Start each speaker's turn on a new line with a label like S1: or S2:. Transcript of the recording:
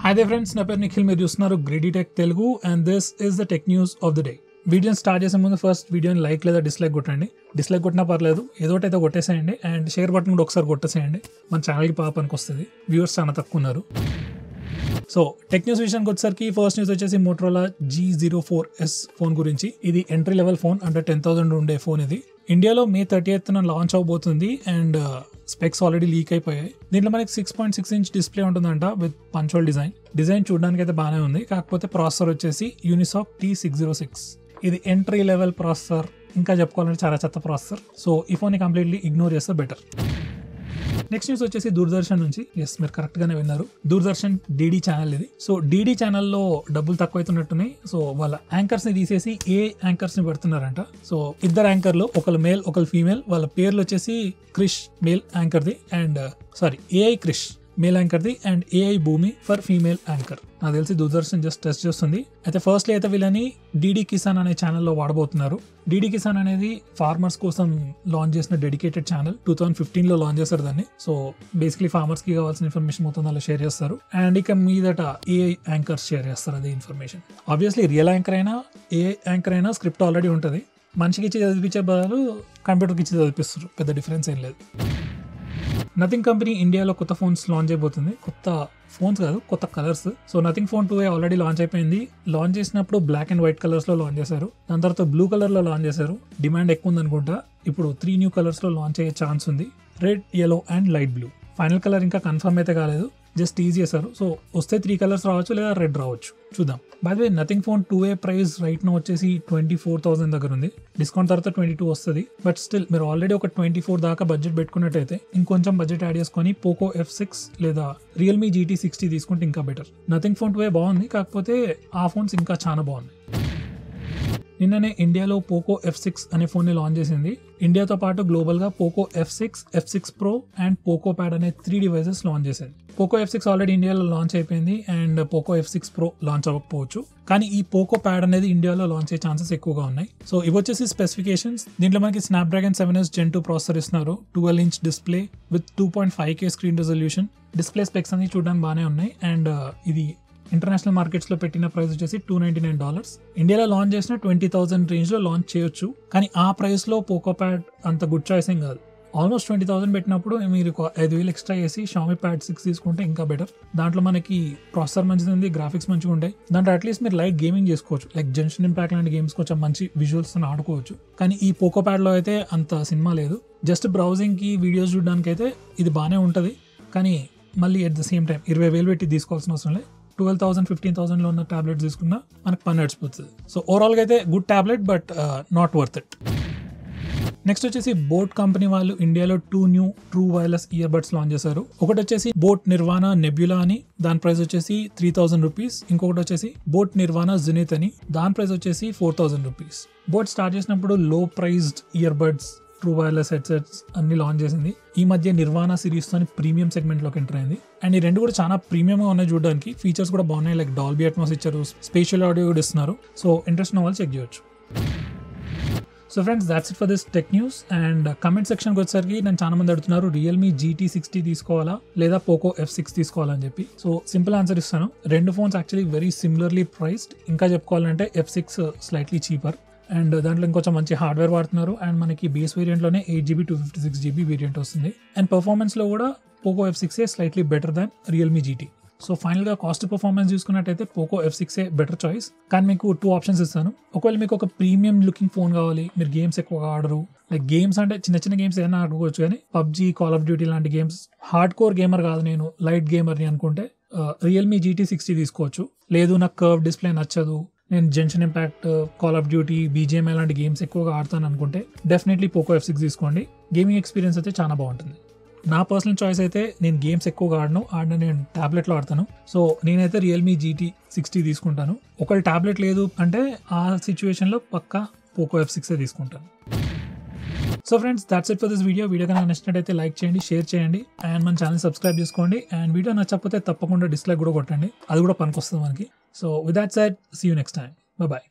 S1: hi they friends నా పేరు నిఖిల్ మీరు చూస్తున్నారు గ్రేడీ tech Telugu and this is the tech news of the day వీడియోని స్టార్ట్ చేసే ముందు ఫస్ట్ వీడియోని లైక్ లేదా డిస్లైక్ కొట్టండి డిస్లైక్ కొట్టినా పర్లేదు ఏదో ఒకటి అయితే కొట్టేసేయండి అండ్ షేర్ బటన్ కూడా ఒకసారి కొట్టేసేయండి మన ఛానల్కి పాప పనికి వస్తుంది వ్యూవర్స్ చాలా తక్కువ ఉన్నారు సో టెక్ న్యూస్ విషయానికి వచ్చేసరికి ఫస్ట్ న్యూస్ వచ్చేసి Motorola G zero four S phone గురించి ఇది ఎంట్రీ లెవెల్ ఫోన్ అంటే టెన్ థౌసండ్ ఉండే ఫోన్ ఇది ఇండియాలో మే థర్టీ ఎయిత్ లాంచ్ అవబోతుంది అండ్ స్పెక్స్ ఆల్రెడీ లీక్ అయిపోయాయి దీంట్లో మనకి six point six inch display ఉంటుందంట విత్ పంచోల్ డిజైన్ డిజైన్ చూడడానికి అయితే బాగానే ఉంది కాకపోతే ప్రాసెసర్ వచ్చేసి Unisoc T six zero six ఇది ఎంట్రీ లెవెల్ ప్రాసెసర్ ఇంకా చెప్పుకోవాలంటే చాలా చెత్త ప్రాసెసర్ సో ఈ ఫోన్ కంప్లీట్లీ ఇగ్నోర్ చేస్తే బెటర్ నెక్స్ట్ న్యూస్ వచ్చేసి దూరదర్శన్ నుంచి ఎస్ మీరు కరెక్ట్ గానే విన్నారు దూరదర్శన్ డీడీ ఛానల్ ఇది సో డీడీ ఛానల్లో డబ్బులు తక్కువ అవుతున్నట్టున్నాయి సో వాళ్ళ యాంకర్స్ ని తీసేసి ఏ యాంకర్స్ ని పెడుతున్నారంట సో ఇద్దరు యాంకర్లు ఒకరు మేల్ ఒకరు ఫీమేల్ వాళ్ళ పేర్లు వచ్చేసి క్రిష్ మేల్ యాంకర్ది and sorry AI Krish male యాంకర్ది and AI Bhoomi for female anchor నాకు తెలిసి దూరదర్శన్ జస్ట్ టెస్ట్ చేస్తుంది అయితే ఫస్ట్లీ అయితే వీళ్ళని డీడీ కిసాన్ అనే ఛానల్లో వాడబోతున్నారు డీడీ కిసాన్ అనేది ఫార్మర్స్ కోసం లాంచ్ చేసిన dedicated channel two thousand fifteen లో లాంచ్ చేస్తారు దాన్ని సో బేసిక్లీ ఫార్మర్స్ కి కావాల్సిన ఇన్ఫర్మేషన్ మొత్తం అలా షేర్ చేస్తారు అండ్ ఇక మీదట ఏఐ యాంకర్స్ షేర్ చేస్తారు అదే ఇన్ఫర్మేషన్ ఆబ్వియస్లీ రియల్ యాంకర్ అయినా ఏ యాంకర్ అయినా స్క్రిప్ట్ ఆల్రెడీ ఉంటుంది మనిషికి ఇచ్చి చదివించే బదులు కంప్యూటర్కి ఇచ్చి చదివిపిస్తారు పెద్ద డిఫరెన్స్ ఏం లేదు నథింగ్ కంపెనీ ఇండియాలో కొత్త ఫోన్స్ లాంచ్ అయిపోతుంది కొత్త ఫోన్స్ కాదు కొత్త colours so nothing phone two already launch అయిపోయింది లాంచ్ చేసినప్పుడు బ్లాక్ అండ్ వైట్ కలర్స్ లో లాంచ్ చేశారు దాని తర్వాత బ్లూ కలర్ లో లాంచ్ చేశారు డిమాండ్ ఎక్కువ ఉంది అనుకుంటా ఇప్పుడు త్రీ న్యూ కలర్స్ లో లాంచ్ అయ్యే ఛాన్స్ ఉంది red yellow and light blue final colour ఇంకా కన్ఫర్మ్ అయితే కాలేదు జస్ట్ ఈజీ చేశారు సో వస్తే త్రీ కలర్స్ రావచ్చు లేదా రెడ్ రావచ్చు చూద్దాం by way nothing phone two A price right now వచ్చేసి ట్వంటీ ఫోర్ థౌసండ్ దగ్గర ఉంది డిస్కౌంట్ తర్వాత ట్వంటీ టూ వస్తుంది బట్ స్టిల్ మీరు ఆల్రెడీ ఒక ట్వంటీ ఫోర్ దాకా బడ్జెట్ పెట్టుకున్నట్టయితే ఇంకొంచెం బడ్జెట్ యాడ్ చేసుకొని పోకో ఎఫ్ సిక్స్ లేదా రియల్మీ జీటీ సిక్స్టీ తీసుకుంటే ఇంకా better nothing phone two A బాగుంది కాకపోతే ఆ ఫోన్స్ ఇంకా చాలా బాగుంది నిన్ననే ఇండియాలో పోకో ఎఫ్ సిక్స్ అనే ఫోన్ ని లాంచ్ చేసింది ఇండియాతో పాటు గ్లోబల్ గా Poco F six F six pro and Poco pad అనే త్రీ డివైసెస్ లాంచ్ చేసింది పోకో ఎఫ్ సిక్స్ ఆల్రెడీ ఇండియాలో లాంచ్ అయిపోయింది and Poco F six pro launch అవ్వకపోవచ్చు కానీ ఈ పోకో ప్యాడ్ అనేది ఇండియాలో లాంచ్ అయ్యే ఛాన్సెస్ ఎక్కువగా ఉన్నాయి సో ఇవి వచ్చేసి స్పెసిఫికేషన్స్ దీంట్లో మనకి Snapdragon seven S gen two processor ఇస్తున్నారు twelve inch display with two point five K screen resolution display specs అన్ని చూడడానికి బాగానే ఉన్నాయి అండ్ ఇది ఇంటర్నేషనల్ మార్కెట్స్ లో పెట్టిన ప్రైస్ వచ్చేసి టూ నైన్టీ నైన్ డాలర్స్ ఇండియాలో లాంచ్ చేసిన ట్వంటీ థౌసండ్ రేంజ్ లో లాంచ్ చేయొచ్చు కానీ ఆ ప్రైస్ లో పోకో ప్యాడ్ అంత గుడ్ చాయిస్ ఏం కాదు ఆల్మోస్ట్ ట్వంటీ థౌసండ్ పెట్టినప్పుడు మీరు ఒక ఐదు వేలు ఎక్స్ట్రా చేసి షామీ ప్యాడ్ సిక్స్ తీసుకుంటే ఇంకా బెటర్ దాంట్లో మనకి ప్రాసెసర్ మంచిది ఉంది గ్రాఫిక్స్ మంచిగా ఉంటాయి దాంట్లో అట్లీస్ట్ మీరు లైట్ గేమింగ్ చేసుకోవచ్చు లైక్ జెన్షన్ ఇంపాక్ట్ లాంటి గేమ్స్ కొంచెం మంచి విజువల్స్ ఆడుకోవచ్చు కానీ ఈ పోకో ప్యాడ్ లో అయితే అంత సినిమా లేదు జస్ట్ బ్రౌజింగ్ కి వీడియోస్ చూడడానికి అయితే ఇది బాగానే ఉంటుంది కానీ మళ్ళీ ఎట్ ద సేమ్ టైం ఇరవై వేలు పెట్టి తీసుకోవాల్సిన అవసరం లేదు ట్వెల్వ్ థౌసండ్ ఫిఫ్టీన్ థౌసండ్లో ఉన్న టాబ్లెట్స్ తీసుకున్నా మనకు పని నడిచిపోతుంది సో ఓవరాల్గా అయితే good tablet but not worth it next వచ్చేసి బోట్ కంపెనీ వాళ్ళు ఇండియాలో two new true wireless earbuds launch చేశారు ఒకటి వచ్చేసి బోట్ నిర్వాణ నెబ్యులా అని దాని ప్రైస్ వచ్చేసి త్రీ థౌసండ్ రూపీస్ ఇంకొకటి వచ్చేసి బోట్ నిర్వాణ జునిత్ అని దాని ప్రైస్ వచ్చేసి four thousand rupees Boat start చేసినప్పుడు లో priced earbuds true wireless headsets అన్ని లాంచ్ చేసింది ఈ మధ్య నిర్వాణ సిరీస్ తో ప్రీమియం సెగ్మెంట్ లోకి ఎంటర్ అయింది అండ్ ఈ రెండు కూడా చాలా ప్రీమియం గా ఉన్నాయి చూడడానికి ఫీచర్స్ కూడా బాగున్నాయి లైక్ డాల్బీ అట్మాస్ ఇచ్చారు స్పెషల్ ఆడియో కూడా ఇస్తున్నారు సో ఇంట్రెస్ట్ ఉన్న వాళ్ళు చెక్ చేయొచ్చు so friends that's it for this tech news and comment సెక్షన్కి వచ్చేసరికి నేను చాలా మంది అడుగుతున్నారు రియల్మీ జీటీ సిక్స్టీ తీసుకోవాలా లేదా పోకో ఎఫ్ సిక్స్ తీసుకోవాలని చెప్పి సో సింపుల్ ఆన్సర్ ఇస్తాను రెండు phones actually very similarly priced ఇంకా చెప్పుకోవాలంటే F six slightly cheaper and దాంట్లో ఇంకొంచెం మంచి హార్డ్వేర్ వాడుతున్నారు అండ్ మనకి బేస్ వేరియంట్లోనే eight GB two fifty six GB variant వస్తుంది అండ్ పర్ఫార్మెన్స్లో కూడా Poco F six a slightly better than Realme GT so ఫైనల్గా కాస్ట్ పర్ఫార్మెన్స్ చూసుకున్నట్టయితే Poco F six a better choice కానీ మీకు టూ ఆప్షన్స్ ఇస్తాను ఒకవేళ మీకు ఒక ప్రీమియం లుకింగ్ ఫోన్ కావాలి మీరు గేమ్స్ ఎక్కువగా ఆడరు లైక్ గేమ్స్ అంటే చిన్న చిన్న గేమ్స్ ఏదైనా ఆడుకోవచ్చు కానీ పబ్జీ కాల్ ఆఫ్ డ్యూటీ లాంటి గేమ్స్ హార్డ్ కోర్ గేమర్ కాదు నేను లైట్ గేమర్ని అనుకుంటే రియల్మీ జీటీ సిక్స్టీ తీసుకోవచ్చు లేదు నాకు కర్వ్ డిస్ప్లే నచ్చదు నేను Genshin Impact call of duty BGMI లాంటి గేమ్స్ ఎక్కువగా ఆడతాను అనుకుంటే డెఫినెట్లీ పోకో ఎఫ్ సిక్స్ తీసుకోండి గేమింగ్ ఎక్స్పీరియన్స్ అయితే చాలా బాగుంటుంది నా పర్సనల్ చాయిస్ అయితే నేను గేమ్స్ ఎక్కువగా ఆడను ఆడిన నేను ట్యాబ్లెట్లో ఆడతాను సో నేనైతే రియల్మీ జీటీ సిక్స్టీ తీసుకుంటాను ఒకవేళ ట్యాబ్లెట్ లేదు అంటే ఆ సిచ్యువేషన్లో పక్కా పోకో ఎఫ్ సిక్స్ తీసుకుంటాను so friends that's it for this video video కనుక నచ్చినట్టయితే లైక్ చేయండి షేర్ చేయండి అండ్ మన ఛానల్ సబ్స్క్రైబ్ చేసుకోండి అండ్ వీడియో నచ్చకపోతే తప్పకుండా డిస్లైక్ కూడా కొట్టండి అది కూడా పనికొస్తుంది మనకి so with that said see you next time bye